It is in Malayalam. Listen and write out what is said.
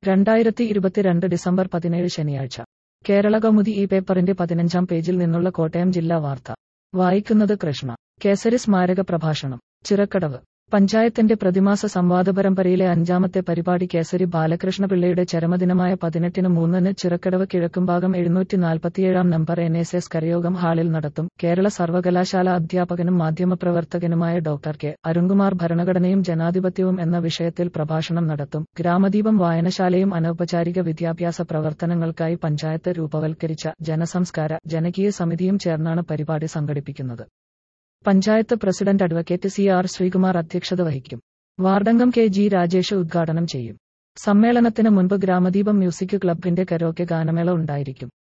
രണ്ടായിരത്തി ഇരുപത്തിരണ്ട് ഡിസംബർ പതിനേഴ് ശനിയാഴ്ച കേരള കൗമുദി ഈ പേപ്പറിന്റെ പതിനഞ്ചാം പേജിൽ നിന്നുള്ള കോട്ടയം ജില്ലാ വാർത്ത വായിക്കുന്നത് കൃഷ്ണ കേസരി സ്മാരക പ്രഭാഷണം ചിറക്കടവ് പഞ്ചായത്തിന്റെ പ്രതിമാസ സംവാദ പരമ്പരയിലെ അഞ്ചാമത്തെ പരിപാടി കേസരി ബാലകൃഷ്ണപിള്ളയുടെ ചരമദിനമായ പതിനെട്ടിന് മൂന്നിന് ചിറക്കടവ് കിഴക്കുംഭാഗം എഴുന്നൂറ്റി നാൽപ്പത്തിയേഴാം നമ്പർ എൻ എസ് എസ് കരയോഗം ഹാളിൽ നടത്തും കേരള സർവകലാശാല അധ്യാപകനും മാധ്യമപ്രവർത്തകനുമായ ഡോക്ടർ കെ അരുൺകുമാർ ഭരണഘടനയും ജനാധിപത്യവും എന്ന വിഷയത്തിൽ പ്രഭാഷണം നടത്തും ഗ്രാമദീപം വായനശാലയും അനൗപചാരിക വിദ്യാഭ്യാസ പ്രവർത്തനങ്ങൾക്കായി പഞ്ചായത്ത് രൂപവൽക്കരിച്ച ജനസംസ്കാര ജനകീയ സമിതിയും ചേർന്നാണ് പരിപാടി സംഘടിപ്പിക്കുന്നത് panchayat president advocate C R Sreekumar അധ്യക്ഷത വഹിക്കും വാർഡംഗം കെ ജി രാജേഷ് ഉദ്ഘാടനം ചെയ്യും സമ്മേളനത്തിന് മുൻപ് ഗ്രാമദീപം മ്യൂസിക് ക്ലബിന്റെ കരോക്കെ ഗാനമേള ഉണ്ടായിരിക്കും